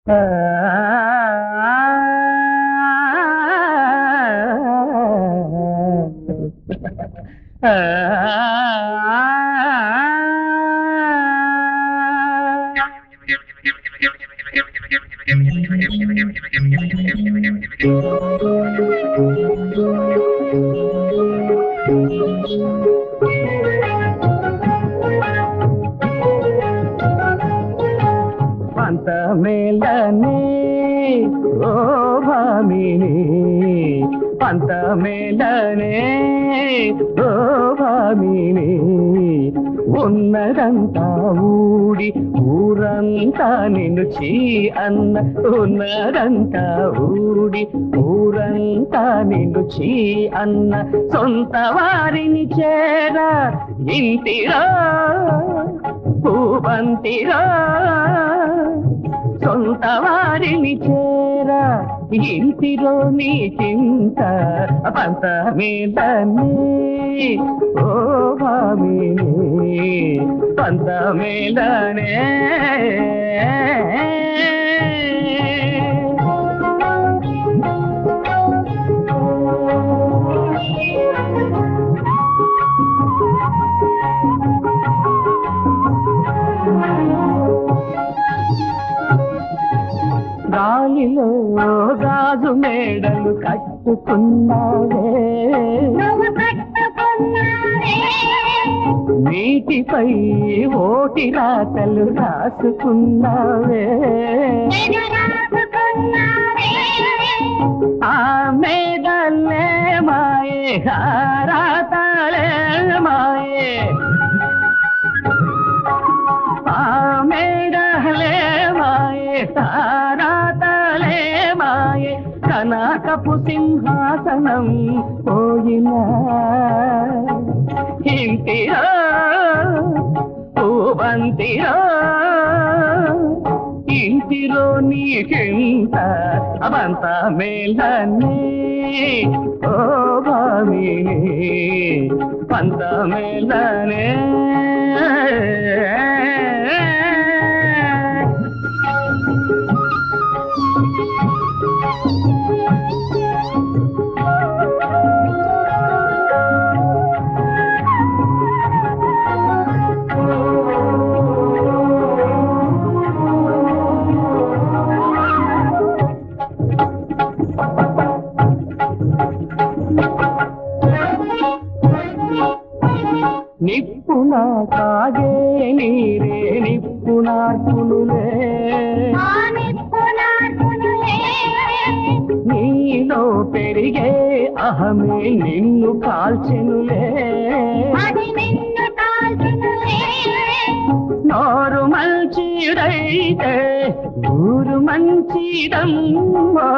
పంత మేళనే ఓ భామిని పంత మేళనే ఓ భామిని ఉన్నదంతా ఊడి ఊరంతా నిన్ను చీ అన్న ఉన్నదంతా ఊడి ఊరంతా నిన్ను చీ అన్న సొంత వారిని చేర ఇంటిరా పూబంతిరా సొంత వారిని చేర ఇంటిలో నీ చింత పంత మీదనే ఓ భామిని పంత మీదనే గాలిలో గాజు మేడలు కట్టుకున్నావే నువ్వు కట్టుకున్నావే నీటిపై ఓటి రాతలు రాసుకున్నావే నేను రాసుకున్నావే ఆ మేడలే మాయే రాతలే మాయే ఆ మేడలే మాయే రాతలే మాయే కనకపు సింహాసనం పోయినా ఇంటిరా పూవంతిరా ఇంటిలో నీకింత అవంత మేళనే ఓ భామిని పంత మేళనే నిప్పున కాగే నీరే నిప్పున తునులే ఆ నిప్పు నాటునులే నీలో పెరిగే అహమే నిన్ను కాల్చెనులే అది నిన్ను కాల్చునులే నోరు మంచిదైతే ఊరు మంచిదమ్మా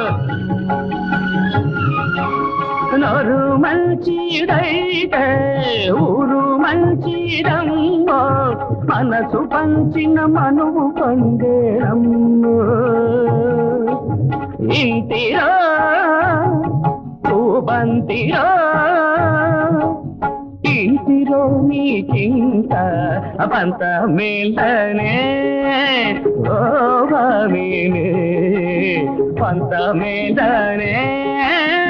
నోరు మంచిదైతే ఊరు మంచిదమ్మా మనసు పంచిన మనువు పందేరమ్మా ఇంటిరా పూబంతిరా ఇంటిలో నీకింత పంత మేళనే ఓ భామిని పంత మేళనే